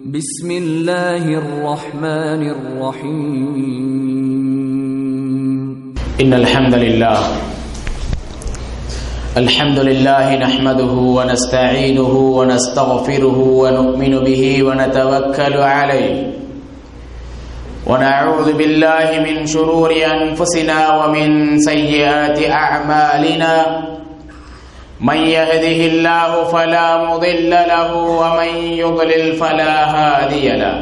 بسم الله الرحمن الرحيم إن الحمد لله الحمد لله نحمده ونستعينه ونستغفره ونؤمن به ونتوكل عليه ونعوذ بالله من شرور أنفسنا ومن سيئات أعمالنا من يهده الله فلا مضل له ومن يضلل فلا هادي له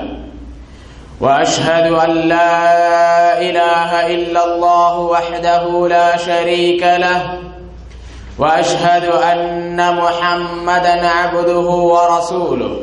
واشهد ان لا اله الا الله وحده لا شريك له واشهد ان محمدا عبده ورسوله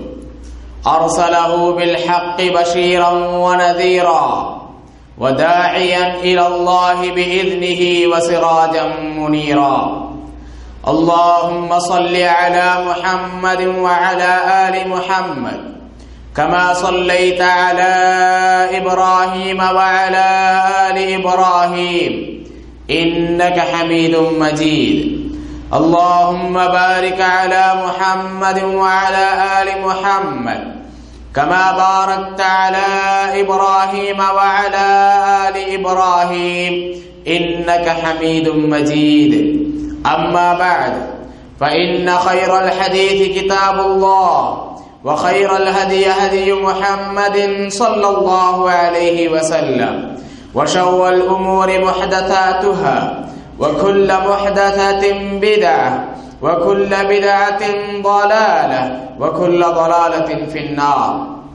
ارسله بالحق بشيرا ونذيرا وداعيا الى الله باذنه وسراجا منيرا اللهم صل على محمد وعلى ال محمد كما صليت على ابراهيم وعلى ال ابراهيم انك حميد مجيد اللهم بارك على محمد وعلى ال محمد كما باركت على ابراهيم وعلى ال ابراهيم انك حميد مجيد أما بعد فإن خير الحديث كتاب الله وخير الهدي هدي محمد صلى الله عليه وسلم وشر الأمور محدثاتها وكل محدثة بدعة وكل بدعة ضلالة وكل ضلالة في النار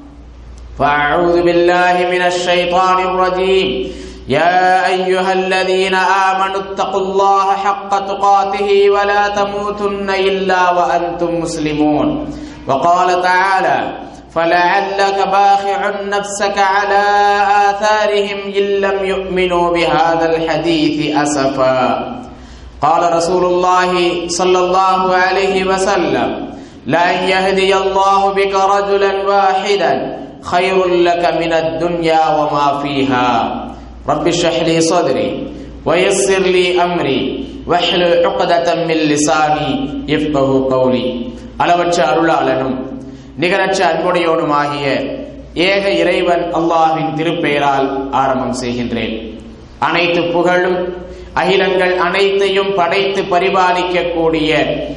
فأعوذ بالله من الشيطان الرجيم يا أيها الذين آمنوا اتقوا الله حق تقاته ولا تموتن إلا وأنتم مسلمون وقال تعالى فلعلك باخع نفسك على آثارهم إن لم يؤمنوا بهذا الحديث أسفا قال رسول الله صلى الله عليه وسلم لأن يهدي الله بك رجلا واحدا خير لك من الدنيا وما فيها رب اشرح لي صدري ويسر لي امري واحلل عقدة من لساني يفقه قولي அளவற்ற அருளாளனும் நிகரற்ற அன்புடையோனுமாகிய ஏக இறைவன் அல்லாஹின் திருப்பெயரால் ஆரம்பம் செய்கின்றேன் அனைத்து புகழும் அகிலங்கள் அனைத்தையும் படைத்து பரிபாலிக்கக்கூடிய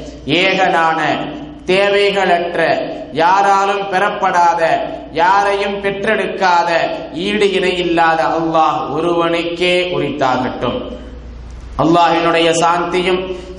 ஏகனான தேவைகளற்ற யாராலும் பெறப்படாத யாரையும் பெற்றெடுக்காத ஈடு இணையில்லாத அல்லாஹ் ஒருவனுக்கே உரித்தாகட்டும் அல்லாஹினுடைய சாந்தியும்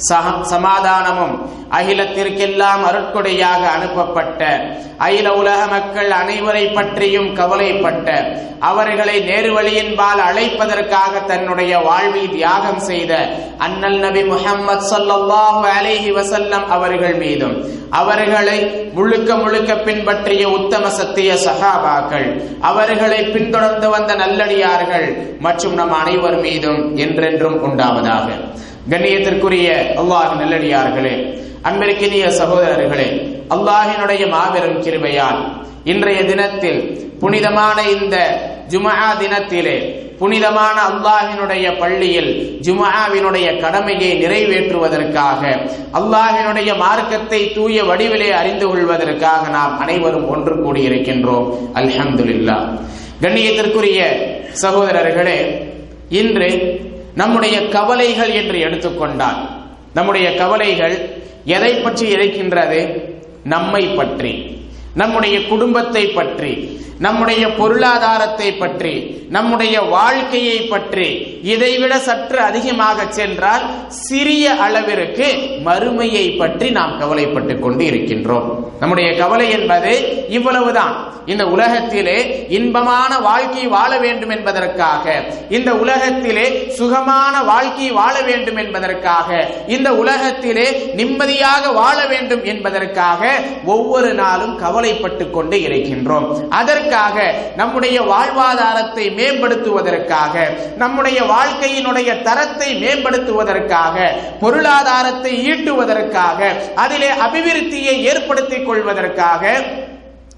சமாதானமும் அகிலத்திற்கெல்லாம் அருட்கொடையாக அனுப்பப்பட்ட அகில உலக மக்கள் அனைவரை பற்றியும் கவலைப்பட்ட அவர்களை நேருவழியின்பால் அழைப்பதற்காக தன்னுடைய வாழ்வை தியாகம் செய்த அண்ணல் நபி முஹம்மது சல்லாஹூ அலேஹி வசல்லம் அவர்கள் மீதும் அவர்களை முழுக்க முழுக்க பின்பற்றிய உத்தம சத்திய சஹாபாக்கள் அவர்களை பின்தொடர்ந்து வந்த நல்லடியார்கள் மற்றும் நம் அனைவர் மீதும் என்றென்றும் உண்டாவதாக கண்ணியத்திற்குரிய அல்லாஹ் நல்லடியார்களே அன்பிற்கினிய சகோதரர்களே அல்லாஹினுடைய மாபெரும் கிருபையால் இன்றைய தினத்தில் புனிதமான இந்த ஜுமா தினத்திலே புனிதமான அல்லாஹினுடைய பள்ளியில் ஜுமாவினுடைய கடமையை நிறைவேற்றுவதற்காக அல்லாஹினுடைய மார்க்கத்தை தூய வடிவிலே அறிந்து கொள்வதற்காக நாம் அனைவரும் ஒன்று கூடியிருக்கின்றோம் அல்ஹம்துல்லா கண்ணியத்திற்குரிய சகோதரர்களே இன்று நம்முடைய கவலைகள் என்று எடுத்துக்கொண்டால் நம்முடைய கவலைகள் எதை பற்றி இருக்கின்றது நம்மை பற்றி நம்முடைய குடும்பத்தை பற்றி நம்முடைய பொருளாதாரத்தை பற்றி நம்முடைய வாழ்க்கையை பற்றி இதைவிட சற்று அதிகமாக சென்றால் சிறிய அளவிற்கு மறுமையை பற்றி நாம் கவலைப்பட்டு கொண்டு இருக்கின்றோம் நம்முடைய கவலை என்பது இவ்வளவுதான் இந்த உலகத்திலே இன்பமான வாழ்க்கை வாழ வேண்டும் என்பதற்காக இந்த உலகத்திலே சுகமான வாழ்க்கை வாழ வேண்டும் என்பதற்காக இந்த உலகத்திலே நிம்மதியாக வாழ வேண்டும் என்பதற்காக ஒவ்வொரு நாளும் கவலைப்பட்டு கொண்டு இருக்கின்றோம் அதற்காக நம்முடைய வாழ்வாதாரத்தை மேம்படுத்துவதற்காக நம்முடைய வாழ்க்கையினுடைய தரத்தை மேம்படுத்துவதற்காக பொருளாதாரத்தை ஈட்டுவதற்காக அதிலே அபிவிருத்தியை ஏற்படுத்திக் கொள்வதற்காக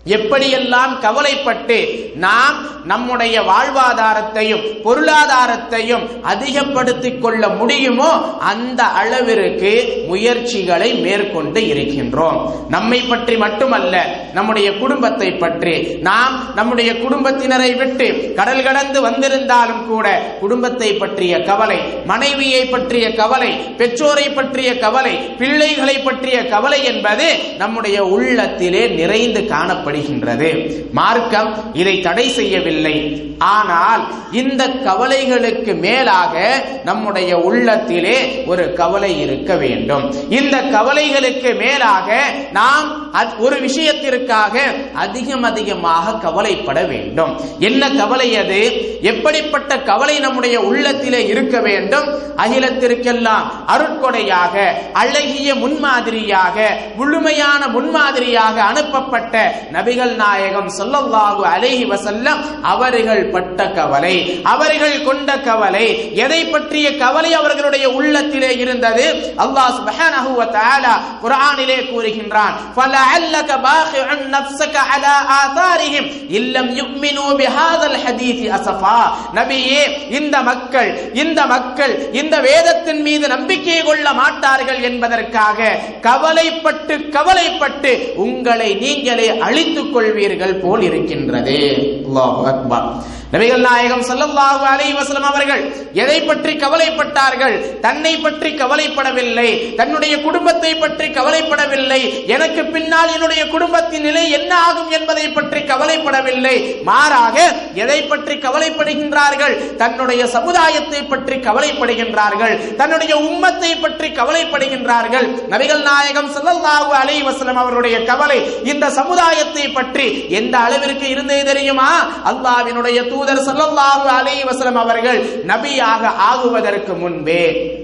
எப்படியெல்லாம் கவலைப்பட்டு நாம் நம்முடைய வாழ்வாதாரத்தையும் பொருளாதாரத்தையும் அதிகப்படுத்திக் கொள்ள முடியுமோ அந்த அளவிற்கு முயற்சிகளை மேற்கொண்டு இருக்கின்றோம் நம்மை பற்றி மட்டுமல்ல நம்முடைய குடும்பத்தை பற்றி நாம் நம்முடைய குடும்பத்தினரை விட்டு கடல் கடந்து வந்திருந்தாலும் கூட குடும்பத்தை பற்றிய கவலை மனைவியை பற்றிய கவலை பெற்றோரை பற்றிய கவலை பிள்ளைகளை பற்றிய கவலை என்பது நம்முடைய உள்ளத்திலே நிறைந்து காணப்படுகிறது காணப்படுகின்றது மார்க்கம் இதை தடை செய்யவில்லை ஆனால் இந்த கவலைகளுக்கு மேலாக நம்முடைய உள்ளத்திலே ஒரு கவலை இருக்க வேண்டும் இந்த கவலைகளுக்கு மேலாக நாம் ஒரு விஷயத்திற்காக அதிகம் அதிகமாக கவலைப்பட வேண்டும் என்ன கவலை அது எப்படிப்பட்ட கவலை நம்முடைய உள்ளத்திலே இருக்க வேண்டும் அகிலத்திற்கெல்லாம் அருட்கொடையாக அழகிய முன்மாதிரியாக முழுமையான முன்மாதிரியாக அனுப்பப்பட்ட நபிகள் நாயகம் சொல்லல்லாஹு அலைஹி வசல்லம் அவர்கள் பட்ட கவலை அவர்கள் கொண்ட கவலை எதை பற்றிய கவலை அவர்களுடைய உள்ளத்திலே இருந்தது அல்லாஹ் சுப்ஹானஹு வ தஆலா குர்ஆனிலே கூறுகின்றான் ஃபலஅல்லக பாகிஉன் நஃப்ஸக அலா ஆதாரிஹிம் இல்லம் யுமினு பிஹாதல் ஹதீஸ் அஸஃபா நபியே இந்த மக்கள் இந்த மக்கள் இந்த வேதத்தின் மீது நம்பிக்கை கொள்ள மாட்டார்கள் என்பதற்காக கவலைப்பட்டு கவலைப்பட்டு உங்களை நீங்களே அழித்துக் கொள்வீர்கள் போல் இருக்கின்றது அல்லாஹ் அக்பர் நபிகள் நாயகம் ஸல்லல்லாஹு அலைஹி வஸல்லம் அவர்கள் எதை பற்றி கவலைப்பட்டார்கள் தன்னை பற்றி கவலைப்படவில்லை தன்னுடைய குடும்பத்தை பற்றி கவலைப்படவில்லை எனக்கு பின்னால் என்னுடைய குடும்பத்தின் நிலை என்ன ஆகும் என்பதை பற்றி கவலைப்படவில்லை மாறாக எதை பற்றி கவலைப்படுகின்றார்கள் தன்னுடைய சமுதாயத்தை பற்றி கவலைப்படுகின்றார்கள் தன்னுடைய உம்மத்தை பற்றி கவலைப்படுகின்றார்கள் நபிகள் நாயகம் ஸல்லல்லாஹு அலைஹி வஸல்லம் அவருடைய கவலை இந்த சமுதாயத்தை பற்றி எந்த அளவிற்கு இருந்தது தெரியுமா அல்லாஹ்வினுடைய தூதர் ஸல்லல்லாஹு அலைஹி வஸல்லம் அவர்கள் நபியாக ஆகுவதற்கு முன்பே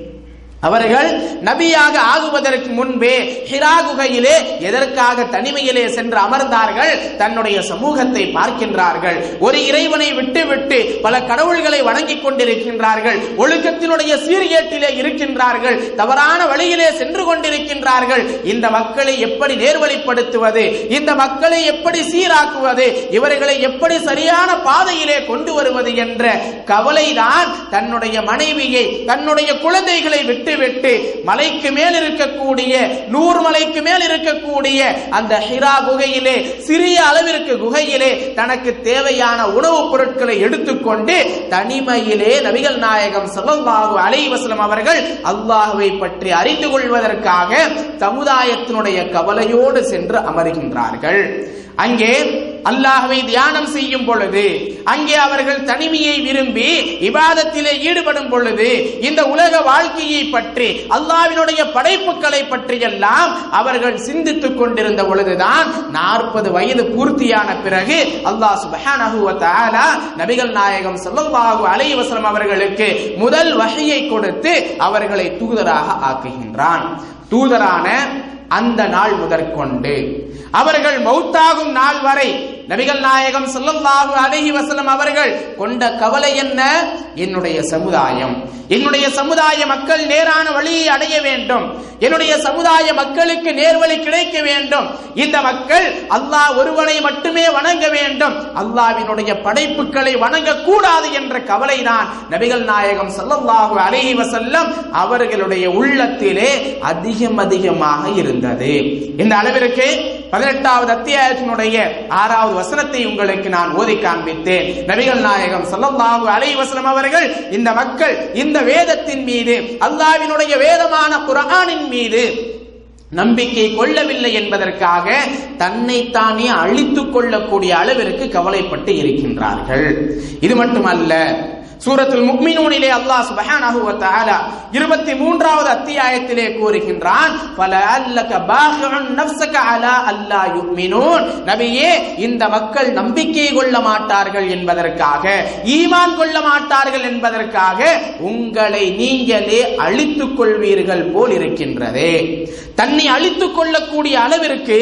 அவர்கள் நபியாக ஆகுவதற்கு முன்பே ஹிரா குகையிலே எதற்காக தனிமையிலே சென்று அமர்ந்தார்கள் தன்னுடைய சமூகத்தை பார்க்கின்றார்கள் ஒரு இறைவனை விட்டுவிட்டு பல கடவுள்களை வணங்கிக் கொண்டிருக்கின்றார்கள் ஒழுக்கத்தினுடைய சீர்கேட்டிலே இருக்கின்றார்கள் தவறான வழியிலே சென்று கொண்டிருக்கின்றார்கள் இந்த மக்களை எப்படி நேர்வழிப்படுத்துவது இந்த மக்களை எப்படி சீராக்குவது இவர்களை எப்படி சரியான பாதையிலே கொண்டு வருவது என்ற கவலைதான் தன்னுடைய மனைவியை தன்னுடைய குழந்தைகளை விட்டு விட்டு மலைக்கு மேல் இருக்கக்கூடிய நூறு மலைக்கு மேல் இருக்கக்கூடிய அந்த ஹிரா குகையிலே சிறிய அளவிற்கு குகையிலே தனக்கு தேவையான உணவுப் பொருட்களை எடுத்துக்கொண்டு தனிமையிலே நபிகள் நாயகம் ஸல்லல்லாஹு அலைஹி வஸல்லம் அவர்கள் அல்லாஹ்வை பற்றி அறிந்து கொள்வதற்காக சமுதாயத்தினுடைய கவலையோடு சென்று அமர்கின்றார்கள் அங்கே அல்லாஹ்வை தியானம் செய்யும் பொழுது அங்கே அவர்கள் தனிமையை விரும்பி இபாதத்திலே ஈடுபடும் பொழுது இந்த உலக வாழ்க்கையை பற்றி அல்லாஹ்வினுடைய படைப்புகளை பற்றி எல்லாம் அவர்கள் சிந்தித்துக் கொண்டிருந்த பொழுதுதான் நாற்பது வயது பூர்த்தியான பிறகு அல்லாஹ் சுப்ஹானஹு வ தஆலா நபிகள் நாயகம் ஸல்லல்லாஹு அலைஹி வஸல்லம் அவர்களுக்கு முதல் வஹையை கொடுத்து அவர்களை தூதராக ஆக்குகின்றான் தூதரான அந்த நாள் முதற்கொண்டு அவர்கள் மௌத்தாகும் நாள் வரை நபிகள் நாயகம் ஸல்லல்லாஹு அலைஹி வஸல்லம் அவர்கள் கொண்ட கவலை என்ன என்னுடைய சமுதாயம் என்னுடைய சமுதாய மக்கள் நேரான வழியை அடைய வேண்டும் என்னுடைய சமுதாய மக்களுக்கு நேர்வழி கிடைக்க வேண்டும் இந்த மக்கள் அல்லாஹ் ஒருவனை மட்டுமே வணங்க வேண்டும் அல்லாஹ்வினுடைய படைப்புகளை வணங்க கூடாது என்ற கவலைதான் நபிகள் நாயகம் ஸல்லல்லாஹு அலைஹி வஸல்லம் அவர்களுடைய உள்ளத்திலே அதிகம் அதிகமாக இருந்தது இந்த அளவிற்கு பதினெட்டாவது அத்தியாயத்தினுடைய ஆறாவது வசனத்தை உங்களுக்கு நான் ஓதி காண்பித்தேன் நபிகள் நாயகம் ஸல்லல்லாஹு அலைஹி வஸல்லம் அவர்கள் இந்த மக்கள் இந்த வேதத்தின் மீது அல்லாஹ்வினுடைய வேதமான குர்ஆனின் மீது நம்பிக்கை கொள்ளவில்லை என்பதற்காக தன்னைத்தானே அழித்துக் கொள்ளக்கூடிய அளவிற்கு கவலைப்பட்டு இருக்கின்றார்கள் இது மட்டுமல்ல சூரத்துல் முக்மினூனிலே அல்லாஹ் சுப்ஹானஹு வ தஆலா 23வது அத்தியாயத்திலே கூறுகின்றான் ஃபல அல்லக பாகிஉன் நஃப்ஸக அலா அல்லா யுமினூன் நபியே இந்த மக்கள் நம்பிக்கை கொள்ள மாட்டார்கள் என்பதற்காக ஈமான் கொள்ள மாட்டார்கள் என்பதற்காக உங்களை நீங்களே அழித்துக் கொள்வீர்கள் போல் இருக்கின்றதே தன்னை அழித்துக் கொள்ளக்கூடிய அளவிற்கு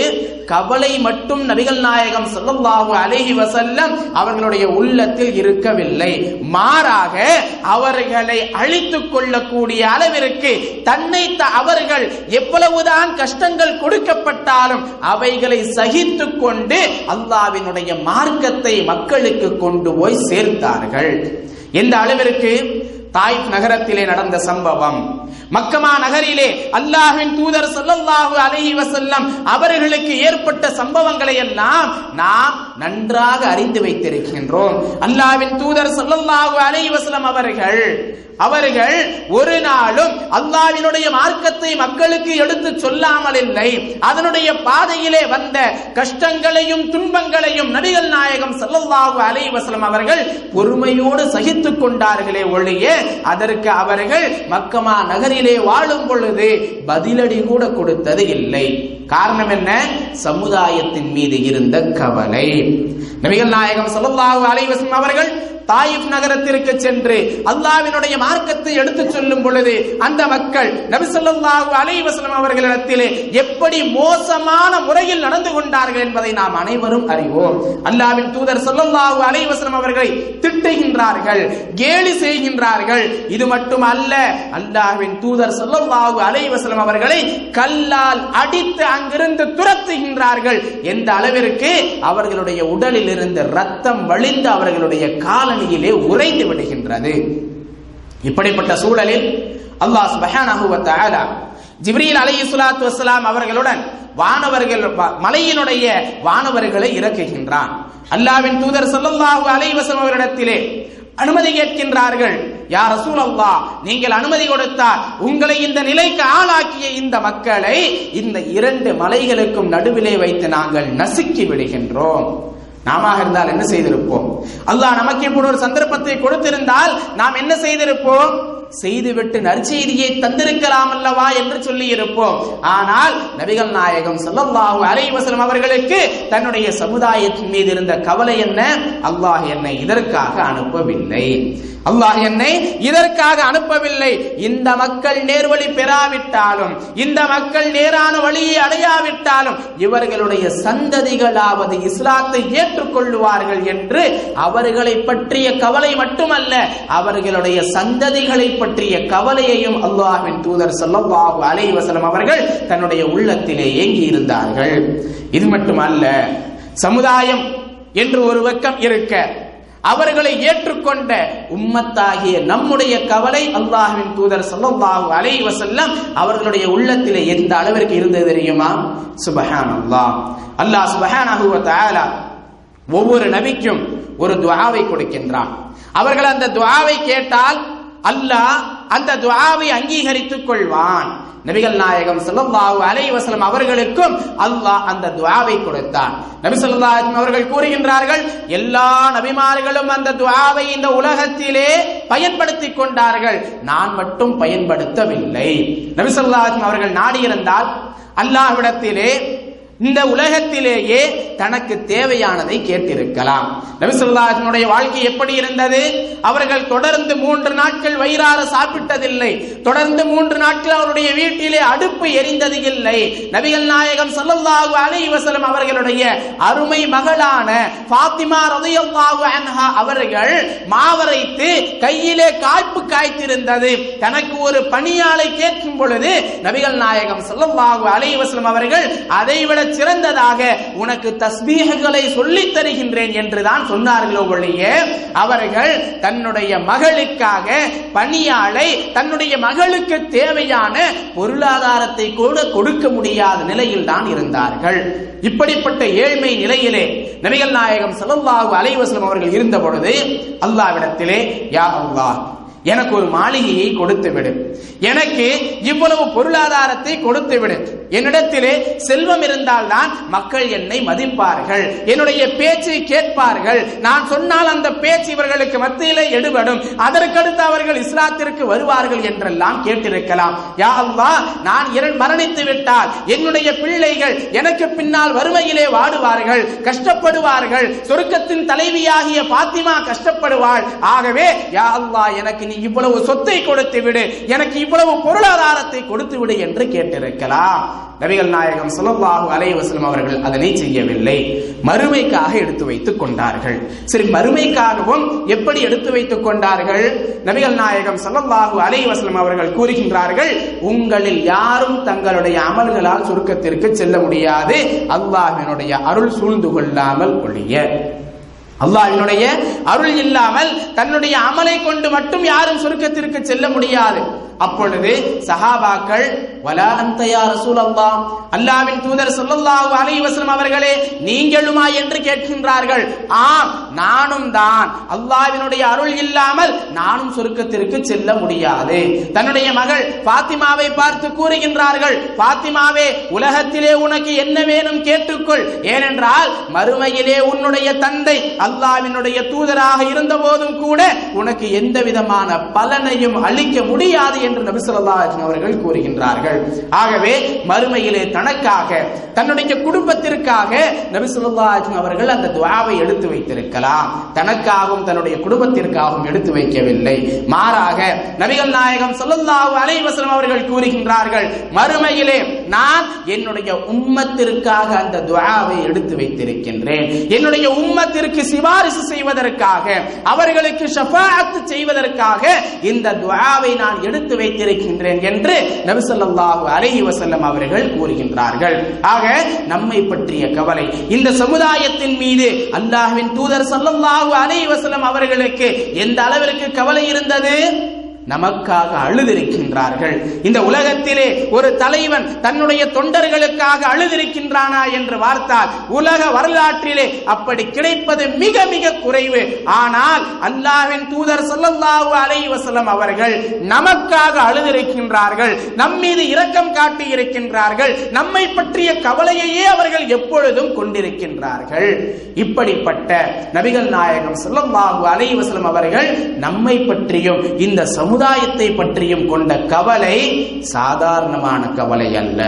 கவலை மட்டும் நபிகள் நாயகம் ஸல்லல்லாஹு அலைஹி வஸல்லம் அவர்களுடைய உள்ளத்தில் இருக்கவில்லை மாறாக அவர்களை அழித்துக் கொள்ளக்கூடிய அளவிற்கு தன்னை த- அவர்கள் எவ்வளவுதான் கஷ்டங்கள் கொடுக்கப்பட்டாலும் அவைகளை சகித்துக் கொண்டு அல்லாவினுடைய மார்க்கத்தை மக்களுக்கு கொண்டு போய் சேர்த்தார்கள் எந்த அளவிற்கு தாய்ப் நகரத்திலே நடந்த சம்பவம் மக்கமா நகரிலே அல்லாஹ்வின் தூதர் ஸல்லல்லாஹு அலைஹி வஸல்லம் அவர்களுக்கு ஏற்பட்ட சம்பவங்களை எல்லாம் நாம் நன்றாக அறிந்து வைத்திருக்கின்றோம் அல்லாஹ்வின் தூதர் ஸல்லல்லாஹு அலைஹி வஸல்லம் அவர்கள் அவர்கள் ஒரு நாளும் அல்லாஹ்வினுடைய மார்க்கத்தை மக்களுக்கு எடுத்து சொல்லாமல் இல்லை அதனுடைய பாதையிலே வந்த கஷ்டங்களையும் துன்பங்களையும் நபிகள் நாயகம் ஸல்லல்லாஹு அலைஹி வஸல்லம் அவர்கள் பொறுமையோடு சகித்துக் கொண்டார்களே ஒழிய அதற்கு அவர்கள் மக்கமா நகரிலே வாழும் பொழுது பதிலடி கூட கொடுத்தது இல்லை காரணம் என்ன சமுதாயத்தின் மீது இருந்த கவலை நபிகள் நாயகம் ஸல்லல்லாஹு அலைஹி வஸல்லம் அவர்கள் தாயிப் நகரத்திற்கு சென்று அல்லாஹ்வினுடைய மார்க்கத்தை எடுத்துச் சொல்லும் பொழுது அந்த மக்கள் நபி ஸல்லல்லாஹு அலைஹி வஸல்லம் அவர்களிடத்திலே எப்படி மோசமான முறையில் நடந்து கொண்டார்கள் என்பதை நாம் அனைவரும் அறிவோம் அல்லாஹ்வின் தூதர் ஸல்லல்லாஹு அலைஹி வஸல்லம் அவர்களை திட்டுகின்றார்கள் கேலி செய்கின்றார்கள் இது மட்டும் அல்ல அல்லாஹ்வின் தூதர் ஸல்லல்லாஹு அலைஹி வஸல்லம் அவர்களை கல்லால் அடித்து அங்கிருந்து துரத்துகின்றார்கள் எந்த அளவிற்கு அவர்களுடைய உடலில் இருந்து ரத்தம் வழிந்து அவர்களுடைய காலணியிலே உறைந்து விடுகின்றது இப்படிப்பட்ட சூழலில் அல்லாஹ் சுப்ஹானஹு வ தஆலா ஜிப்ரீல் அலைஹிஸ்ஸலாத்து வஸ்ஸலாம் அவர்களுடன் வானவர்கள் வ- மலையினுடைய வானவர்களை இறக்குகின்றான் அல்லாஹ்வின் தூதர் ஸல்லல்லாஹு அலைஹி வஸல்லம் அவரிடத்திலே அனுமதி கேட்கின்றார்கள் யா ரசூலல்லாஹ் நீங்கள் அனுமதி கொடுத்தால் உங்களை இந்த நிலைக்கு ஆளாக்கிய இந்த மக்களை இந்த இரண்டு மலைகளுக்கும் நடுவிலே வைத்து நாங்கள் நசுக்கி விடுகின்றோம் நாம இருந்தால் என்ன செய்திருப்போம் அல்லாஹ் நமக்கு இப்படி ஒரு சந்தர்ப்பத்தை கொடுத்திருந்தால் நாம் என்ன செய்திருப்போம் செய்துவிட்டு நற்செய்தியை தந்திருக்கலாம் அல்லவா என்று சொல்லி இருப்போம் ஆனால் நபிகள் நாயகம் ஸல்லல்லாஹு அலைஹி வஸல்லம் அவர்களுக்கு தன்னுடைய சமுதாயத்தின் மீது இருந்த கவலை என்ன அல்லாஹ் என்னை இதற்காக அனுப்பவில்லை அல்லாஹ் என்னை இதற்காக அனுப்பவில்லை இந்த மக்கள் நேர்வழி பெறாவிட்டாலும் இந்த மக்கள் நேரான வழியை அடையாவிட்டாலும் இவர்களுடைய சந்ததிகளாவது இஸ்லாத்தை ஏற்றுக்கொள்ளுவார்கள் என்று அவர்களை பற்றிய கவலை மட்டுமல்ல அவர்களுடைய சந்ததிகளை பற்றிய கவலையையும் அல்லாஹ்வின் தூதர் ஸல்லல்லாஹு அலைஹி வஸல்லம் அவர்கள் தன்னுடைய உள்ளத்திலே ஏங்கி இருந்தார்கள் இது மட்டுமல்ல சமுதாயம் என்று ஒரு வெக்கம் இருக்க அவர்களை ஏற்றுக்கொண்ட உம்மத்தாகிய நம்முடைய கவலை அல்லாஹ்வின் தூதர் ஸல்லல்லாஹு அலைஹி வஸல்லம் அவர்களுடைய உள்ளத்திலே எந்த அளவிற்கு இருந்தது தெரியுமா சுபஹானல்லாஹ் அல்லாஹ் சுபஹானஹு வ தஆலா ஒவ்வொரு நபிக்கும் ஒரு துஆவை கொடுக்கின்றான் அவர்கள் அந்த துஆவை கேட்டால் அல்லாஹ் அந்த துஆவை அங்கீகரித்துக் கொள்வான் நபிகள் நாயகம் ஸல்லல்லாஹு அலைஹி வஸல்லம் அவர்களுக்கும் அல்லாஹ் அந்த துஆவை கொடுத்தான் நபி ஸல்லல்லாஹு அலைஹி வஸல்லம் அவர்கள் கூறுகின்றார்கள் எல்லா நபிமார்களும் அந்த துஆவை இந்த உலகத்திலே பயன்படுத்திக் கொண்டார்கள் நான் மட்டும் பயன்படுத்தவில்லை நபி ஸல்லல்லாஹு அலைஹி வஸல்லம் அவர்கள் நாடியிருந்தால் அல்லாஹ்விடத்திலே இந்த உலகத்திலேயே தனக்கு தேவையானதை கேட்டிருக்கலாம் நபிசுல்லாஹினுடைய வாழ்க்கை எப்படி இருந்தது அவர்கள் தொடர்ந்து மூன்று நாட்கள் வயிறார சாப்பிட்டதில்லை தொடர்ந்து மூன்று நாட்கள் அவருடைய வீட்டிலே அடுப்பு எரிந்தது இல்லை நபிகள் நாயகம் ஸல்லல்லாஹு அலைஹி வஸல்லம் அவர்களுடைய அருமை மகளான ஃபாத்திமா ரலியல்லாஹு அன்ஹா அவர்கள் மாவரைத்து கையிலே காய்ப்பு காய்த்திருந்தது தனக்கு ஒரு பணியாளை கேட்கும் பொழுது நபிகள் நாயகம் ஸல்லல்லாஹு அலைஹி வஸல்லம் அவர்கள் அதைவிட சிறந்ததாக உனக்கு தஸ்பீஹ்களை சொல்லித் தருகின்றேன் என்றுதான் சொன்னார்களோ ஒழிய அவர்கள் தன்னுடைய மகளுக்காக பணியாளை தன்னுடைய மகளுக்கு தேவையான பொருளாதாரத்தை கூட கொடுக்க முடியாத நிலையில் தான் இருந்தார்கள் இப்படிப்பட்ட ஏழ்மை நிலையிலே நபிகள் நாயகம் ஸல்லல்லாஹு அலைஹி வஸல்லம் அவர்கள் இருந்த பொழுது அல்லாஹ்விடத்திலே யா அல்லாஹ் எனக்கு ஒரு மாளிகையை கொடுத்து விடு எனக்கு இவ்வளவு பொருளாதாரத்தை கொடுத்து விடு என்னிடத்திலே செல்வம் இருந்தால்தான் மக்கள் என்னை மதிப்பார்கள் என்னுடைய பேச்சை கேட்பார்கள் நான் சொன்னால் அந்த பேச்சு இவர்களுக்கு மத்தியிலே எடுபடும் அதற்கடுத்து அவர்கள் இஸ்லாத்திற்கு வருவார்கள் என்றெல்லாம் கேட்டிருக்கலாம் யா அல்லாஹ் நான் இரண் மரணித்து விட்டால் என்னுடைய பிள்ளைகள் எனக்கு பின்னால் வறுமையிலே வாடுவார்கள் கஷ்டப்படுவார்கள் சொர்க்கத்தின் தலைவியாகிய பாத்திமா கஷ்டப்படுவாள் ஆகவே யா அல்லாஹ் எனக்கு நீ இவ்வளவு சொத்தை கொடுத்து விடு எனக்கு இவ்வளவு பொருளாதாரத்தை கொடுத்து விடு என்று கேட்டிருக்கலாம் நபிகள் நாயகம் ஸல்லல்லாஹு அலைஹி வஸல்லம் அவர்கள் அதனை செய்யவில்லை மறுமைக்காக எடுத்து வைத்துக் கொண்டார்கள் சரி மறுமைக்காகவும் எப்படி எடுத்து வைத்துக் கொண்டார்கள் நபிகள் நாயகம் ஸல்லல்லாஹு அலைஹி வஸல்லம் அவர்கள் கூறுகின்றார்கள் உங்களில் யாரும் தங்களுடைய அமல்களால் சுருக்கத்திற்கு செல்ல முடியாது அல்லாஹ்வினுடைய அருள் சூழ்ந்து கொள்ளாமல் ஒழிய அல்லாஹ்வினுடைய அருள் இல்லாமல் தன்னுடைய அமலை கொண்டு மட்டும் யாரும் சுருக்கத்திற்கு செல்ல முடியாது அப்பொழுது சஹாபாக்கள் வலா அந்த யா ரசூலல்லாஹ் அல்லாஹ்வின் தூதர் ஸல்லல்லாஹு அலைஹி வஸல்லம் அவர்களே நீங்களுமா என்று கேட்கின்றார்கள் ஆம் நானும் தான் அல்லாஹ்வினுடைய அருள் இல்லாமல் நானும் சுருக்கத்திற்கு செல்ல முடியாது தன்னுடைய மகள் பாத்திமாவை பார்த்து கூறுகின்றார்கள் பாத்திமாவே உலகத்திலே உனக்கு என்ன வேணும் கேட்டுக்கொள் ஏனென்றால் மறுமையிலே உன்னுடைய தந்தை அல்லாஹ்வினுடைய தூதராக இருந்த போதும் கூட உனக்கு எந்த விதமான பலனையும் அளிக்க முடியாது என்று நபி ஸல்லல்லாஹு அலைஹி வஸல்லம் அவர்கள் கூறுகின்றார்கள் ஆகவே மறுமையிலே தனக்காக தன்னுடைய குடும்பத்திற்காக நபி ஸல்லல்லாஹு அலைஹி வஸல்லம் அவர்கள் அந்த துஆவை எடுத்து வைத்திருக்கலாம் தனக்காகவும் தன்னுடைய குடும்பத்திற்காகவும் எடுத்து வைக்கவில்லை மாறாக நபிகள் நாயகம் ஸல்லல்லாஹு அலைஹி வஸல்லம் அவர்கள் கூறுகின்றார்கள் மறுமையிலே நான் என்னுடைய உம்மத்திற்காக அந்த துஆவை எடுத்து வைத்திருக்கின்றேன் என்னுடைய உம்மத்திற்கு சிபாரிசு செய்வதற்காக அவர்களுக்கு ஷஃபாஅத் செய்வதற்காக இந்த துஆவை நான் எடுத்து வைத்திருக்கின்றேன் என்று நபி ஸல்லல்லாஹு அலைஹி வஸல்லம் அவர்கள் கூறுகின்றார்கள் ஆக நம்மை பற்றிய கவலை இந்த சமுதாயத்தின் மீது அல்லாஹ்வின் தூதர் ஸல்லல்லாஹு அலைஹி வஸல்லம் அவர்களுக்கு எந்த அளவிற்கு கவலை இருந்தது நமக்காக அழுதிருக்கின்றார்கள் இந்த உலகத்திலே ஒரு தலைவன் தன்னுடைய தொண்டர்களுக்காக அழுதிருக்கின்றானா என்று பார்த்தால் உலக வரலாற்றிலே அப்படி கிடைப்பது மிக மிக குறைவு ஆனால் அல்லாஹ்வின் தூதர் ஸல்லல்லாஹு அலைஹி வஸல்லம் அவர்கள் நமக்காக அழுதிருக்கின்றார்கள் நம் மீது இரக்கம் காட்டி இருக்கின்றார்கள் நம்மை பற்றிய கவலையையே அவர்கள் எப்பொழுதும் கொண்டிருக்கின்றார்கள் இப்படிப்பட்ட நபிகள் நாயகம் ஸல்லல்லாஹு அலைஹி வஸல்லம் அவர்கள் நம்மை பற்றியும் இந்த சமுதாயத்தை பற்றியும் கொண்ட கவலை சாதாரணமான கவலை அல்ல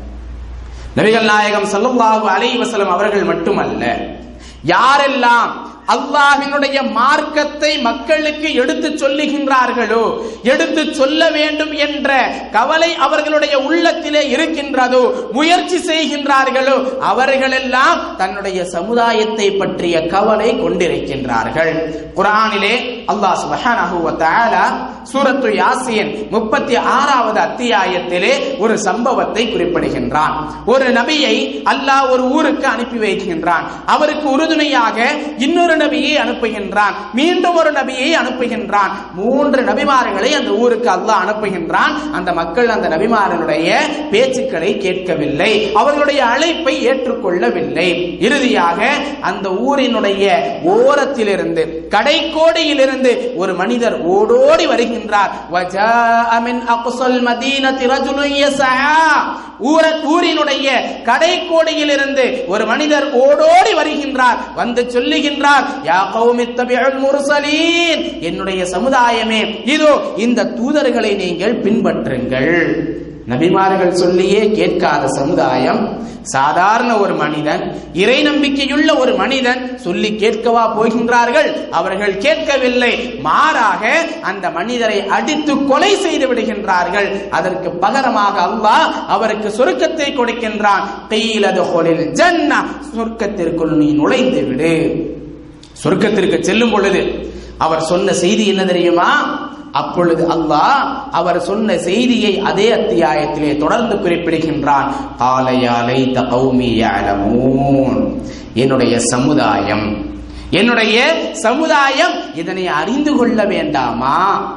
நபிகள் நாயகம் ஸல்லல்லாஹு அலைஹி வஸல்லம் அவர்கள் மட்டுமல்ல யாரெல்லாம் அல்லாஹினுடைய மார்க்கத்தை மக்களுக்கு எடுத்து சொல்லுகின்றார்களோ எடுத்து சொல்ல வேண்டும் என்ற கவலை அவர்களுடைய உள்ளத்திலே இருக்கின்றதோ முயற்சி செய்கின்றார்களோ அவர்களெல்லாம் தன்னுடைய சமுதாயத்தை பற்றிய கவலை கொண்டிருக்கின்றார்கள் குரானிலே அல்லாஹ் சுப்ஹானஹு வ தஆலா சூரத்து யாசின் முப்பத்தி ஆறாவது அத்தியாயத்திலே ஒரு சம்பவத்தை குறிப்பிடுகின்றான் ஒரு நபியை அல்லாஹ் ஒரு ஊருக்கு அனுப்பி வைக்கின்றான் அவருக்கு உறுதுணையாக இன்னொரு நபியை அனுப்புகின்றான் மீண்டும் ஒரு நபியை அனுப்புகின்றான் மூன்று நபிமார்களை அந்த ஊருக்கு அல்லாஹ் அனுப்புகின்றான் அந்த மக்கள் அந்த நபிமாரனுடைய பேச்சுக்களை கேட்கவில்லை அவர்களுடைய அழைப்பை ஏற்றுக்கொள்ளவில்லை இறுதியாக அந்த ஊரினுடைய ஓரத்திலிருந்து கடைக்கோடியிலிருந்து ஒரு மனிதர் ஓடோடி வருகின்றார் வஜாஅ மின் அக்ஸல் மதீனத்தி ரஜுலுன் யஸ்ஆ ஊர ஊரினுடைய கடைக்கோடியிலிருந்து ஒரு மனிதர் ஓடோடி வருகின்றார் வந்து சொல்லுகின்றார் யா கௌமி தபிஉல் முர்சலீன் என்னுடைய சமுதாயமே இதோ இந்த தூதர்களை நீங்கள் பின்பற்றுங்கள் நபிமார்கள் சொல்லியே கேட்காத சமுதாயம் சாதாரண ஒரு மனிதன் இறை நம்பிக்கையுள்ள ஒரு மனிதன் சொல்லி கேட்கவா போகின்றார்கள் அவர்கள் கேட்கவில்லை மாறாக அந்த மனிதரை அடித்து கொலை செய்து விடுகின்றார்கள் அதற்கு பகரமாக அல்லாஹ் அவருக்கு சொர்க்கத்தை கொடுக்கின்றான் கையிலது ஹோலில் ஜன்னா சொர்க்கத்திற்குள் நீ நுழைந்து விடு சொர்க்கத்திற்கு செல்லும் பொழுது அவர் சொன்ன செய்தி என்ன தெரியுமா அப்பொழுது அல்லாஹ் அவர் சொன்ன செய்தியை அதே அத்தியாயத்திலே தொடர்ந்து குறிப்பிடுகின்றான் காலையாலை தகௌமி யஅலமூன் என்னுடைய சமுதாயம் என்னுடைய சமுதாயம் இதனை அறிந்து கொள்ள வேண்டாமா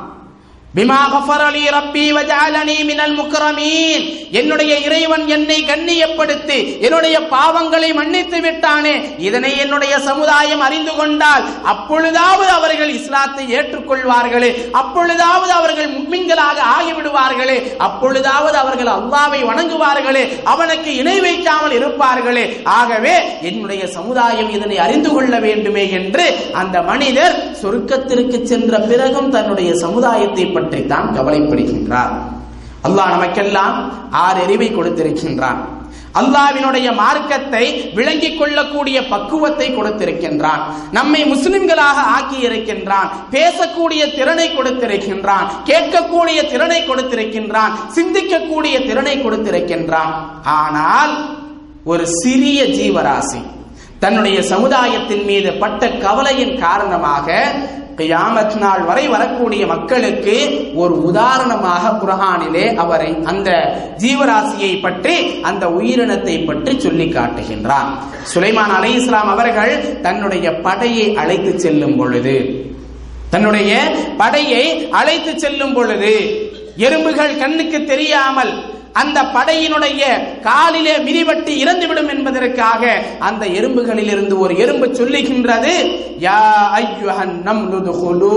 பிமா கஃபரலி ரப்பி வஜஅலனி மினல் முக்ரமீன் என்னுடைய இறைவன் என்னை கண்ணியப்படுத்தி என்னுடைய பாவங்களை மன்னித்து விட்டானே இதனை என்னுடைய சமுதாயம் அறிந்து கொண்டால் அப்பொழுதாவது அவர்கள் இஸ்லாத்தை ஏற்றுக்கொள்வார்களே அப்பொழுதாவது அவர்கள் முக்மின்களாக ஆகிவிடுவார்களே அப்பொழுதாவது அவர்கள் அல்லாவை வணங்குவார்களே அவனுக்கு இணை வைக்காமல் இருப்பார்களே ஆகவே என்னுடைய சமுதாயம் இதனை அறிந்து கொள்ள வேண்டுமே என்று அந்த மனிதர் சொர்க்கத்திற்கு சென்ற பிறகும் தன்னுடைய சமுதாயத்தை பற்றி தான் கவலைப்படுகின்றார் அல்லாஹ் நமக்கெல்லாம் ஆறு அறிவை கொடுத்திருக்கின்றான் அல்லாவினுடைய மார்க்கத்தை விளங்கிக் கொள்ளக்கூடிய பக்குவத்தை கொடுத்திருக்கின்றான் நம்மை முஸ்லிம்களாக ஆக்கி இருக்கின்றான் பேசக்கூடிய திறனை கொடுத்திருக்கின்றான் கேட்கக்கூடிய திறனை கொடுத்திருக்கின்றான் சிந்திக்கக்கூடிய திறனை கொடுத்திருக்கின்றான் ஆனால் ஒரு சிறிய ஜீவராசி தன்னுடைய சமுதாயத்தின் மீது பட்ட கவலையின் காரணமாக கியாமத் நாள் வரை வரக்கூடிய மக்களுக்கு ஒரு உதாரணமாக குர்ஆனிலே அவரை அந்த ஜீவராசியை பற்றி அந்த உயிரினத்தை பற்றி சொல்லி காட்டுகின்றார் சுலைமான் அலை இஸ்லாம் அவர்கள் தன்னுடைய படையை அழைத்து செல்லும் பொழுது தன்னுடைய படையை அழைத்து செல்லும் பொழுது எறும்புகள் கண்ணுக்கு தெரியாமல் அந்த படையினுடைய காலிலே மிதிபட்டு இறந்துவிடும் என்பதற்காக அந்த எறும்புகளில் இருந்து ஒரு எறும்பு சொல்லுகின்றது யா ஐயுஹன் நம்லுதுகுலு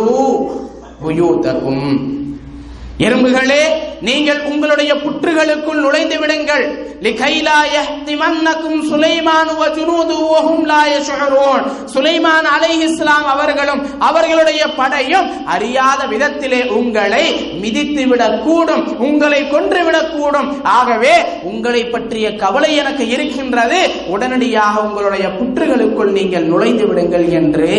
புயூதகும் எறும்புகளே நீங்கள் உங்களுடைய புற்றுகளுக்குள் நுழைந்து விடுங்கள் லிகைலா யஹ்திமன்னகும் சுலைமான் வ ஜுனூதுஹு வஹும் லா யஷ்உரூன் சுலைமான் அலைஹிஸ்ஸலாம் அவர்களும் அவர்களுடைய படையும் அறியாத விதத்திலே உங்களை மிதித்து விடக்கூடும் உங்களை கொன்று விடக்கூடும் ஆகவே உங்களை பற்றிய கவலை எனக்கு இருக்கின்றது உடனடியாக உங்களுடைய புற்றுகளுக்குள் நீங்கள் நுழைந்து விடுங்கள் என்று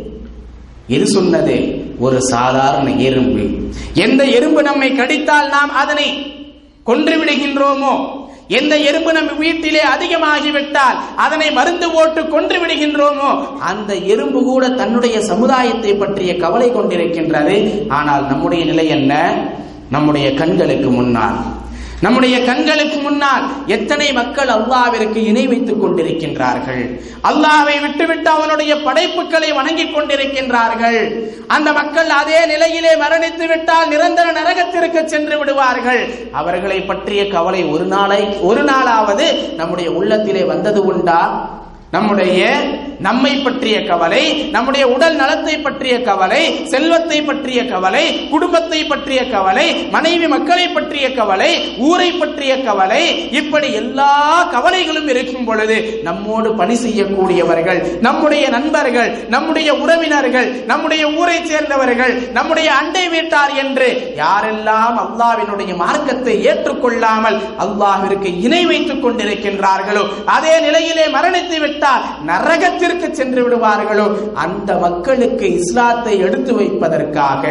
இது சொன்னது ஒரு சாதாரண எறும்பு எந்த எறும்பு நம்மை கடித்தால் நாம் அதனை கொன்று விடுகின்றோமோ எந்த எறும்பு நம்ம வீட்டிலே அதிகமாகிவிட்டால் அதனை மருந்து போட்டு கொன்று விடுகின்றோமோ அந்த எறும்பு கூட தன்னுடைய சமுதாயத்தை பற்றிய கவலை கொண்டிருக்கின்றது ஆனால் நம்முடைய நிலை என்ன நம்முடைய கண்களுக்கு முன்னால் நம்முடைய கண்களுக்கு முன்னால் எத்தனை மக்கள் அல்லாவிற்கு இணை வைத்துக் கொண்டிருக்கின்றார்கள் அல்லாவை விட்டுவிட்டு அவனுடைய படைப்புகளை வணங்கிக் கொண்டிருக்கின்றார்கள் அந்த மக்கள் அதே நிலையிலே மரணித்து விட்டால் நிரந்தர நரகத்திற்கு சென்று விடுவார்கள் அவர்களை பற்றிய கவலை ஒரு நாளை ஒரு நாளாவது நம்முடைய உள்ளத்திலே வந்தது உண்டா நம்முடைய நம்மை பற்றிய கவலை நம்முடைய உடல் நலத்தை பற்றிய கவலை செல்வத்தை பற்றிய கவலை குடும்பத்தை பற்றிய கவலை மனைவி மக்களை பற்றிய கவலை ஊரை பற்றிய கவலை இப்படி எல்லா கவலைகளும் இருக்கும் பொழுது நம்மோடு பணி செய்யக்கூடியவர்கள் நம்முடைய நண்பர்கள் நம்முடைய உறவினர்கள் நம்முடைய ஊரை சேர்ந்தவர்கள் நம்முடைய அண்டை வீட்டார் என்று யாரெல்லாம் அல்லாவினுடைய மார்க்கத்தை ஏற்றுக்கொள்ளாமல் அல்லாஹ்விற்கு இணை வைத்துக் கொண்டிருக்கின்றார்களோ அதே நிலையிலே மரணித்து விட்டால் நரகத்திற்கு சென்று விடுவார்களோ அந்த மக்களுக்கு இஸ்லாத்தை எடுத்து வைப்பதற்காக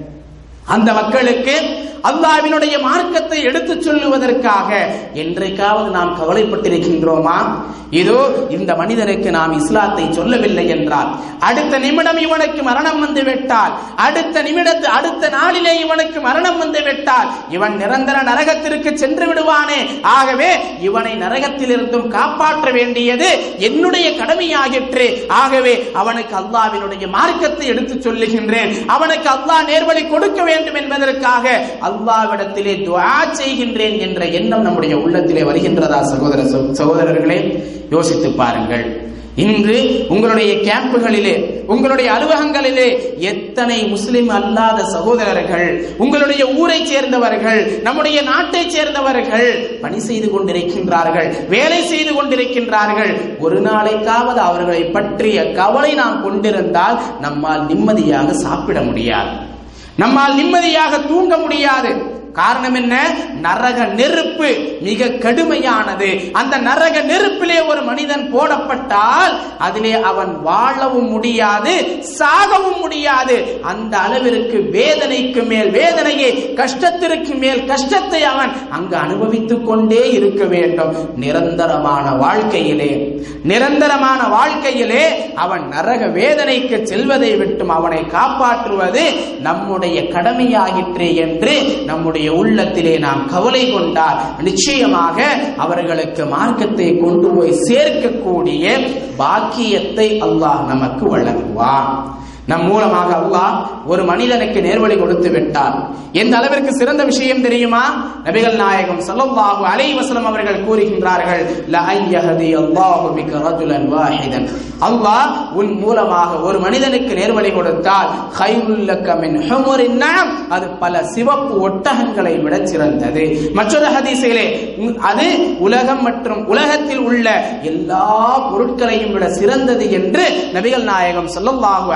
அந்த மக்களுக்கு அல்லாவினுடைய மார்க்கத்தை எடுத்துச் சொல்லுவதற்காக என்றைக்காவது நாம் கவலைப்பட்டிருக்கின்றோமா இதோ இந்த மனிதனுக்கு நாம் இஸ்லாத்தை சொல்லவில்லை என்றால் அடுத்த நிமிடம் இவனுக்கு மரணம் வந்து விட்டால் அடுத்த நிமிடத்து அடுத்த நாளிலே இவனுக்கு மரணம் வந்து விட்டால் இவன் நிரந்தர நரகத்திற்கு சென்று விடுவானே ஆகவே இவனை நரகத்திலிருந்தும் காப்பாற்ற வேண்டியது என்னுடைய கடமையாகிற்று ஆகவே அவனுக்கு அல்லாவினுடைய மார்க்கத்தை எடுத்துச் சொல்லுகின்றேன் அவனுக்கு அல்லாஹ் நேர்வழி கொடுக்க வேண்டும் என்பதற்காக அல்லாவிடத்திலே துஆ செய்கின்றேன் என்ற எண்ணம் நம்முடைய உள்ளத்திலே வருகின்றதா சகோதர சகோதரர்களே யோசித்து பாருங்கள் இன்று உங்களுடைய கேம்புகளிலே உங்களுடைய அலுவலகங்களிலே எத்தனை முஸ்லிம் அல்லாத சகோதரர்கள் உங்களுடைய ஊரை சேர்ந்தவர்கள் நம்முடைய நாட்டை சேர்ந்தவர்கள் பணி செய்து கொண்டிருக்கின்றார்கள் வேலை செய்து கொண்டிருக்கின்றார்கள் ஒரு நாளைக்காவது அவர்களை பற்றிய கவலை நாம் கொண்டிருந்தால் நம்மால் நிம்மதியாக சாப்பிட முடியாது நம்மால் நிம்மதியாக தூங்க முடியாது காரணம் என்ன நரக நெருப்பு மிக கடுமையானது அந்த நரக நெருப்பிலே ஒரு மனிதன் போடப்பட்டால் அதிலே அவன் வாழவும் முடியாது சாகவும் முடியாது அந்த அளவிற்கு வேதனைக்கு மேல் வேதனையை கஷ்டத்திற்கு மேல் கஷ்டத்தை அவன் அங்கு அனுபவித்துக் கொண்டே இருக்க வேண்டும் நிரந்தரமான வாழ்க்கையிலே நிரந்தரமான வாழ்க்கையிலே அவன் நரக வேதனைக்கு செல்வதை விட்டும் அவனை காப்பாற்றுவது நம்முடைய கடமையாகிற்றே என்று நம்முடைய உள்ளத்திலே நாம் கவலை கொண்டால் நிச்சயமாக அவர்களுக்கு மார்க்கத்தை கொண்டு போய் சேர்க்கக்கூடிய பாக்கியத்தை அல்லாஹ் நமக்கு வழங்குவான் நம் மூலமாக அல்லாஹ் ஒரு மனிதனுக்கு நேர்வழி கொடுத்து விட்டார் எந்த அளவிற்கு சிறந்த விஷயம் தெரியுமா நபிகள் நாயகம் ஸல்லல்லாஹு அலைஹி வஸல்லம் அவர்கள் கூறுகின்றார்கள் லா அய்யஹதி அல்லாஹு பிக ரஜுலன் வாஹிதன் அல்லாஹ் உன் மூலமாக ஒரு மனிதனுக்கு நேர்வழி கொடுத்தால் கைருல் லக்க மின் ஹுமுரின் நஅம் அது பல சிவப்பு ஒட்டகங்களை விட சிறந்தது மற்றொரு ஹதீஸிலே உம், அது உலகம் மற்றும் உலகத்தில் உள்ள எல்லா பொருட்களையும் விட சிறந்தது என்று நபிகள் நாயகம் ஸல்லல்லாஹு அலைஹி வஸல்லம்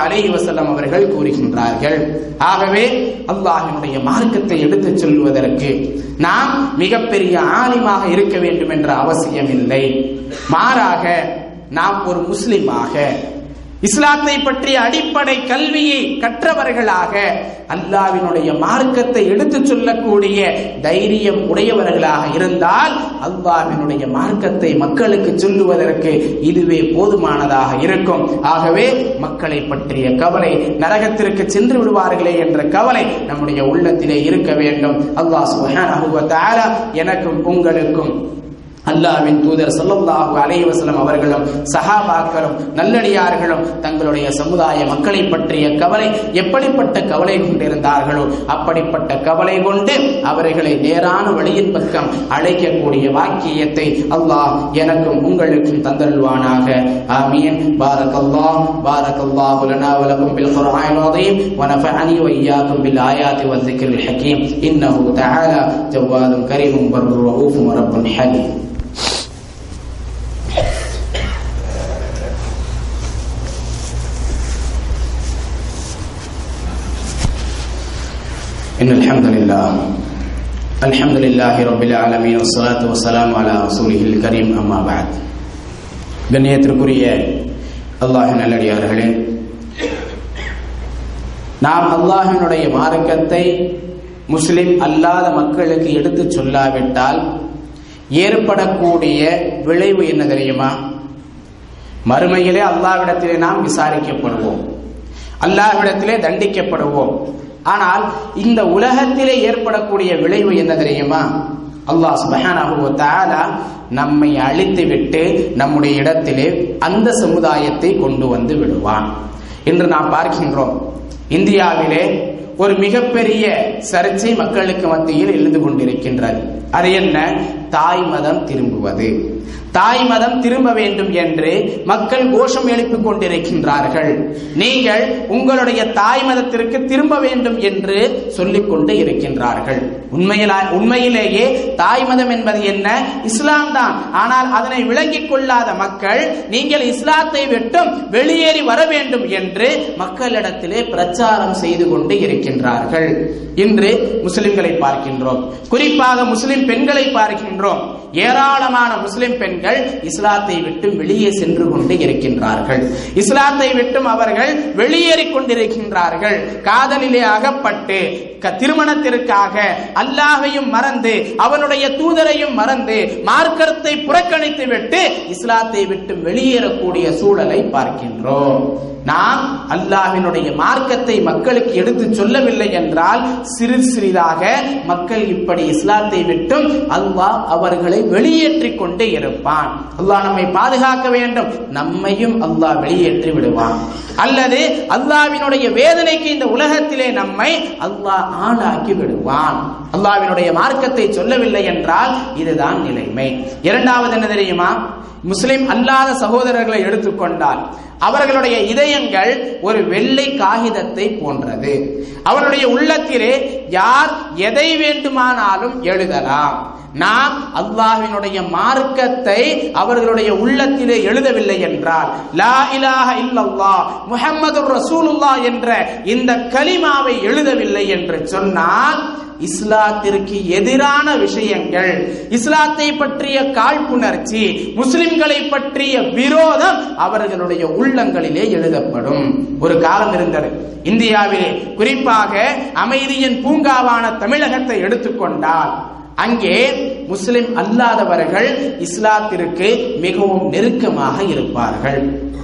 வஸல்லம் அவர்கள் கூறுகின்றார்கள் ஆகவே அல்லாஹினுடைய மார்க்கத்தை எடுத்துச் சொல்வதற்கு நாம் மிகப்பெரிய ஆலிமாக இருக்க வேண்டும் என்ற அவசியம் இல்லை மாறாக நாம் ஒரு முஸ்லிமாக இஸ்லாத்தை பற்றிய அடிப்படை கல்வியை கற்றவர்களாக அல்லாவினுடைய மார்க்கத்தை எடுத்துச் சொல்லக்கூடிய தைரியம் உடையவர்களாக இருந்தால் அல்லாவினுடைய மார்க்கத்தை மக்களுக்கு சொல்லுவதற்கு இதுவே போதுமானதாக இருக்கும் ஆகவே மக்களை பற்றிய கவலை நரகத்திற்கு சென்று விடுவார்களே என்ற கவலை நம்முடைய உள்ளத்திலே இருக்க வேண்டும் அல்லாஹ் சுப்ஹானஹு வ தஆலா எனக்கும் உங்களுக்கும் அல்லாவின் தூதர் ஸல்லல்லாஹு அலைஹி வஸல்லம் அவர்களும் சஹாபாக்களும் நல்லடியார்களும் தங்களுடைய சமுதாய மக்களை பற்றிய கவலை எப்படிப்பட்ட கவலை கொண்டிருந்தார்களோ அப்படிப்பட்ட கவலை கொண்டு அவர்களை நேரான வழியின் பக்கம் அழைக்கக்கூடிய வாக்கியத்தை அல்லாஹ் எனக்கும் உங்களுக்கும் தந்தருள்வானாக ஆமீன் பாரக்கல்லாஹ் பாரக்கல்லாஹு லனா வ லக்கும் பில் குர்ஆனில் அதீம் வ நஃபஅனி வ இய்யாக்கும் பில் ஆயாத்தி வ ذிக்ரில் ஹகீம் இன்னஹு தஆலா ஜவ்வாதும் கரீமும் பர்ரு ரഊஃபும் ரப்புன் ஹலீம் إن الحمد لله الحمد لله رب العالمين والصلاة والسلام على رسوله الكريم أما بعد கண்ணியத்திற்குரிய அல்லாஹ் நல்லடியார்களே நாம் அல்லாஹினுடைய மார்க்கத்தை முஸ்லிம் அல்லாத மக்களுக்கு எடுத்துச் சொல்லாவிட்டால் ஏற்படக்கூடிய விளைவு என்ன தெரியுமா மறுமையிலே அல்லாவிடத்திலே நாம் விசாரிக்கப்படுவோம் அல்லாஹ்விடத்திலே தண்டிக்கப்படுவோம் ஆனால் இந்த உலகத்திலே ஏற்படக்கூடிய விளைவு என்ன தெரியுமா அல்லாஹ் சுபஹானஹு வ தஆலா நம்மை அழித்து விட்டு நம்முடைய இடத்திலே அந்த சமுதாயத்தை கொண்டு வந்து விடுவான் என்று நாம் பார்க்கின்றோம் இந்தியாவிலே ஒரு மிகப்பெரிய சர்ச்சை மக்களுக்கு மத்தியில் எழுந்து கொண்டிருக்கின்றது அது என்ன தாய் மதம் திரும்புவது தாய் மதம் திரும்ப வேண்டும் என்று மக்கள் கோஷம் எழுப்பிக் கொண்டிருக்கின்றார்கள் நீங்கள் உங்களுடைய தாய் மதத்திற்கு திரும்ப வேண்டும் என்று சொல்லிக் கொண்டு இருக்கின்றார்கள் உண்மையிலா உண்மையிலேயே தாய் மதம் என்பது என்ன இஸ்லாம் தான் ஆனால் அதனை விளங்கிக் கொள்ளாத மக்கள் நீங்கள் இஸ்லாத்தை விட்டும் வெளியேறி வர வேண்டும் என்று மக்களிடத்திலே பிரச்சாரம் செய்து கொண்டு இருக்கின்றார்கள் இன்று முஸ்லிம்களை பார்க்கின்றோம் குறிப்பாக முஸ்லிம் பெண்களை பார்க்கின்றோம் ஏராளமான முஸ்லிம் பெண்கள் இஸ்லாத்தை விட்டு வெளியே சென்று கொண்டு இருக்கின்றார்கள் இஸ்லாத்தை விட்டும் அவர்கள் வெளியேறிக் கொண்டிருக்கின்றார்கள் காதலிலே அகப்பட்டு க- திருமணத்திற்காக அல்லாஹையும் மறந்து அவனுடைய தூதரையும் மறந்து மார்க்கத்தை புறக்கணித்து விட்டு இஸ்லாத்தை விட்டு வெளியேறக்கூடிய சூழலை பார்க்கின்றோம் நாம் அல்லாஹ்வினுடைய மார்க்கத்தை மக்களுக்கு எடுத்து சொல்லவில்லை என்றால் சிறு சிறிதாக மக்கள் இப்படி இஸ்லாத்தை விட்டும் அல்லாஹ் அவர்களை வெளியேற்றிக் கொண்டே இருப்பான் அல்லாஹ் நம்மை பாதுகாக்க வேண்டும் நம்மையும் அல்லாஹ் வெளியேற்றி விடுவான் அல்லது அல்லாஹ்வினுடைய வேதனைக்கு இந்த உலகத்திலே நம்மை அல்லாஹ் ஆளாக்கி விடுவான் அல்லாஹ்வினுடைய மார்க்கத்தை சொல்லவில்லை என்றால் இதுதான் நிலைமை இரண்டாவது என்ன தெரியுமா முஸ்லிம் அல்லாத சகோதரர்களை எடுத்துக்கொண்டால் அவர்களுடைய இதயங்கள் ஒரு வெள்ளை காகிதத்தை போன்றது அவருடைய உள்ளத்திலே யார் எதை வேண்டுமானாலும் எழுதலாம் நாம் அல்லாஹ்வினுடைய மார்க்கத்தை அவர்களுடைய உள்ளத்திலே எழுதவில்லை என்றால் லா இலாஹ இல்லல்லாஹ் முஹம்மதுர் ரசூலுல்லாஹ் என்ற இந்த கலிமாவை எழுதவில்லை என்று சொன்னால் இஸ்லாத்திற்கு எதிரான விஷயங்கள் இஸ்லாத்தை பற்றிய காழ்ப்புணர்ச்சி முஸ்லிம்களை பற்றிய விரோதம் அவர்களுடைய உள்ளங்களிலே எழுதப்படும் ஒரு காலம் இருந்தது இந்தியாவிலே குறிப்பாக அமைதியின் பூங்காவான தமிழகத்தை எடுத்துக்கொண்டால் அங்கே முஸ்லிம் அல்லாதவர்கள் இஸ்லாத்திற்கு மிகவும் நெருக்கமாக இருப்பார்கள்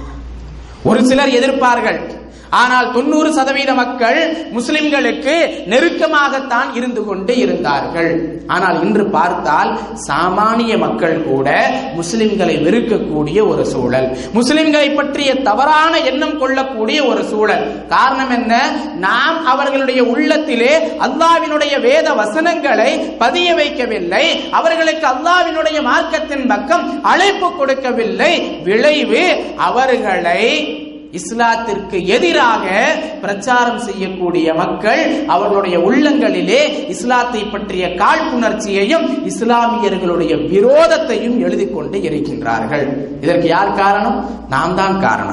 ஒரு சிலர் எதிர்ப்பார்கள் ஆனால் தொண்ணூறு சதவீத மக்கள் முஸ்லிம்களுக்கு நெருக்கமாகத்தான் இருந்து கொண்டு இருந்தார்கள் ஆனால் இன்று பார்த்தால் சாமானிய மக்கள் கூட முஸ்லிம்களை வெறுக்கக்கூடிய ஒரு சூழல் முஸ்லிம்களை பற்றிய தவறான எண்ணம் கொள்ளக்கூடிய ஒரு சூழல் காரணம் என்ன நாம் அவர்களுடைய உள்ளத்திலே அல்லாவினுடைய வேத வசனங்களை பதிய வைக்கவில்லை அவர்களுக்கு அல்லாவினுடைய மார்க்கத்தின் பக்கம் அழைப்பு கொடுக்கவில்லை விளைவு அவர்களை இஸ்லாத்திற்கு எதிராக பிரச்சாரம் செய்யக்கூடிய மக்கள் அவர்களுடைய உள்ளங்களிலே இஸ்லாத்தை பற்றிய காழ்ப்புணர்ச்சியையும் இஸ்லாமியர்களுடைய விரோதத்தையும் எழுதி கொண்டு இருக்கின்றார்கள் இதற்கு யார் காரணம் நாம் தான் காரணம்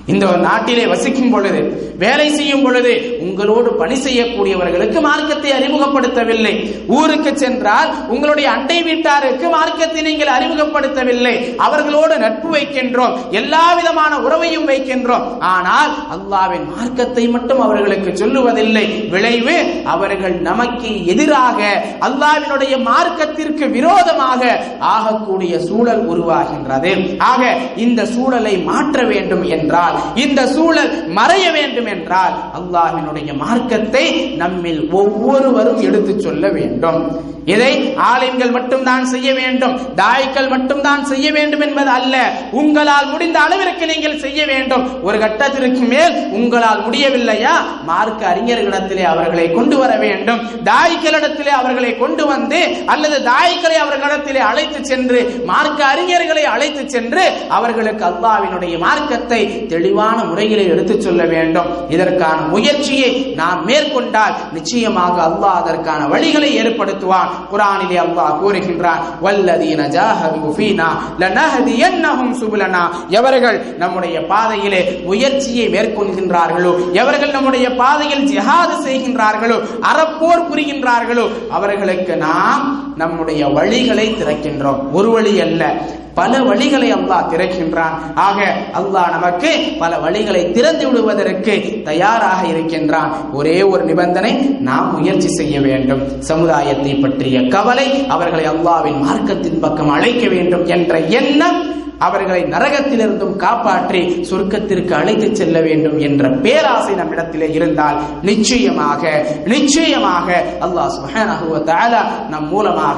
இந்த ஒரு நாட்டிலே வசிக்கும் பொழுது வேலை செய்யும் பொழுது உங்களோடு பணி செய்யக்கூடியவர்களுக்கு மார்க்கத்தை அறிமுகப்படுத்தவில்லை ஊருக்கு சென்றால் உங்களுடைய அண்டை வீட்டாருக்கு மார்க்கத்தை நீங்கள் அறிமுகப்படுத்தவில்லை அவர்களோடு நட்பு வைக்கின்றோம் எல்லா விதமான உறவையும் வைக்கின்றோம் ஆனால் அல்லாவின் மார்க்கத்தை மட்டும் அவர்களுக்கு சொல்லுவதில்லை விளைவு அவர்கள் நமக்கு எதிராக அல்லாவினுடைய மார்க்கத்திற்கு விரோதமாக ஆகக்கூடிய சூழல் உருவாகின்றது ஆக இந்த சூழலை மாற்ற வேண்டும் என்றால் இந்த சூழல் மறைய வேண்டும் என்றால் அல்லாஹ்வினுடைய மார்க்கத்தை நம்மில் ஒவ்வொருவரும் எடுத்துச் சொல்ல வேண்டும் இதை ஆலிம்கள் மட்டும்தான் செய்ய வேண்டும் தாய்கள் மட்டும்தான் செய்ய வேண்டும் என்பது அல்ல உங்களால் முடிந்த அளவிற்கு நீங்கள் செய்ய வேண்டும் ஒரு கட்டத்திற்கு மேல் உங்களால் முடியவில்லையா மார்க்க அறிஞர்களிடத்திலே அவர்களை கொண்டு வர வேண்டும் தாய்களிடத்திலே அவர்களை கொண்டு வந்து அல்லது தாய்களை அவர்களிடத்திலே அழைத்து சென்று மார்க்க அறிஞர்களை அழைத்து சென்று அவர்களுக்கு அல்லாவினுடைய மார்க்கத்தை தெளிவான முறையிலே எடுத்துச் சொல்ல வேண்டும் இதற்கான முயற்சியை நாம் மேற்கொண்டால் நிச்சயமாக அல்லாஹ் அதற்கான வழிகளை ஏற்படுத்துவான் குரானிலே அல்லாஹ் கூறுகின்றான் வல்லதீன ஜாஹது ஃபீனா லனஹதியன்னஹும் சுபுலனா எவர்கள் நம்முடைய பாதையிலே முயற்சியை மேற்கொள்கின்றார்களோ எவர்கள் நம்முடைய பாதையில் ஜிஹாது செய்கின்றார்களோ அறப்போர் புரிகின்றார்களோ அவர்களுக்கு நாம் நம்முடைய வழிகளை திறக்கின்றோம் ஒரு வழி அல்ல பல வழிகளை அல்லாஹ் திறக்கின்றான் ஆக அல்லாஹ் நமக்கு பல வழிகளை திறந்து விடுவதற்கு தயாராக இருக்கின்றான் ஒரே ஒரு நிபந்தனை நாம் முயற்சி செய்ய வேண்டும் சமுதாயத்தை பற்றிய கவலை அவர்களை அல்லாவின் மார்க்கத்தின் பக்கம் அழைக்க வேண்டும் என்ற எண்ணம் அவர்களை நரகத்திலிருந்தும் காப்பாற்றி சொர்க்கத்திற்கு அழைத்து செல்ல வேண்டும் என்ற பேராசை நம்மிடத்திலே இருந்தால் நிச்சயமாக நிச்சயமாக அல்லாஹ் சுப்ஹானஹு வ தஆலா நம் மூலமாக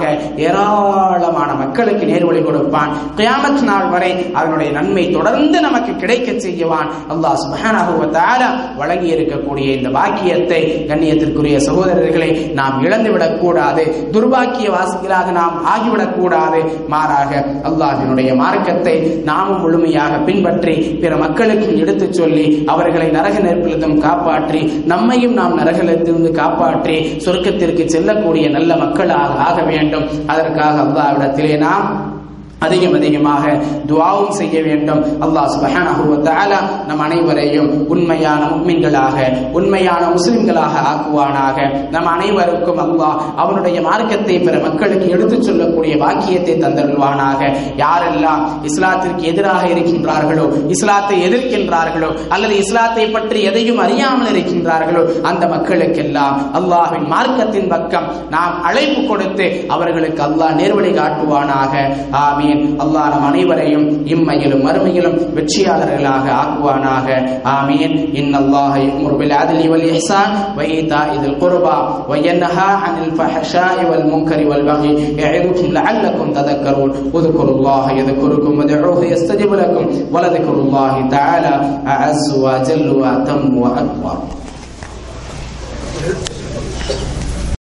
ஏராளமான மக்களுக்கு நேர்வழி கொடுப்பான் கியாமத் நாள் வரை அதனுடைய நன்மை தொடர்ந்து நமக்கு கிடைக்க செய்வான் அல்லாஹ் சுப்ஹானஹு வ தஆலா வழங்கி இருக்கக்கூடிய இந்த பாக்கியத்தை கண்ணியத்திற்குரிய சகோதரர்களை நாம் இழந்துவிடக் கூடாது துர்பாக்கிய வாசிகளாக நாம் ஆகிவிடக் கூடாது மாறாக அல்லாஹ்வினுடைய மார்க்கத்தை நாமும் முழுமையாக பின்பற்றி பிற மக்களுக்கு எடுத்துச் சொல்லி அவர்களை நரக நெருப்பிலிருந்தும் காப்பாற்றி நம்மையும் நாம் நரகத்திலிருந்து காப்பாற்றி சொர்க்கத்திற்கு செல்லக்கூடிய நல்ல மக்களாக ஆக வேண்டும் அதற்காக அல்லாவிடத்திலே நாம் அதிகம் அதிகமாக துவாவும் செய்ய வேண்டும் அல்லாஹ் சுபஹானஹு வ தஆலா நம் அனைவரையும் உண்மையான முக்மின்களாக உண்மையான முஸ்லிம்களாக ஆக்குவானாக நம் அனைவருக்கும் அல்லாஹ் அவனுடைய மார்க்கத்தை பிற மக்களுக்கு எடுத்துச் சொல்லக்கூடிய வாக்கியத்தை தந்தருள்வானாக யாரெல்லாம் இஸ்லாத்திற்கு எதிராக இருக்கின்றார்களோ இஸ்லாத்தை எதிர்க்கின்றார்களோ அல்லது இஸ்லாத்தை பற்றி எதையும் அறியாமல் இருக்கின்றார்களோ அந்த மக்களுக்கெல்லாம் அல்லாஹ்வின் மார்க்கத்தின் பக்கம் நாம் அழைப்பு கொடுத்து அவர்களுக்கு அல்லாஹ் நேர்வழி காட்டுவானாக ஆமீன் அல்லாஹ் நம் அனைவரையும் இம்மையிலும் மறுமையிலும் வெற்றியாளர்களாக ஆக்குவானாக ஆமீன் இன்னல்லாஹ யஅமுரு பில் அத்லி வல் இஹ்சான் வ ஈதாஇ தில் குர்பா வ யன்ஹா அனில் ஃபஹஷாஇ வல் முன்கரி வல் பகி يعظكم لعلكم تذكرون اذكروا الله يذكركم وادعوه يستجب لكم ولذكر الله تعالى أعز وأجل وأتم وأكبر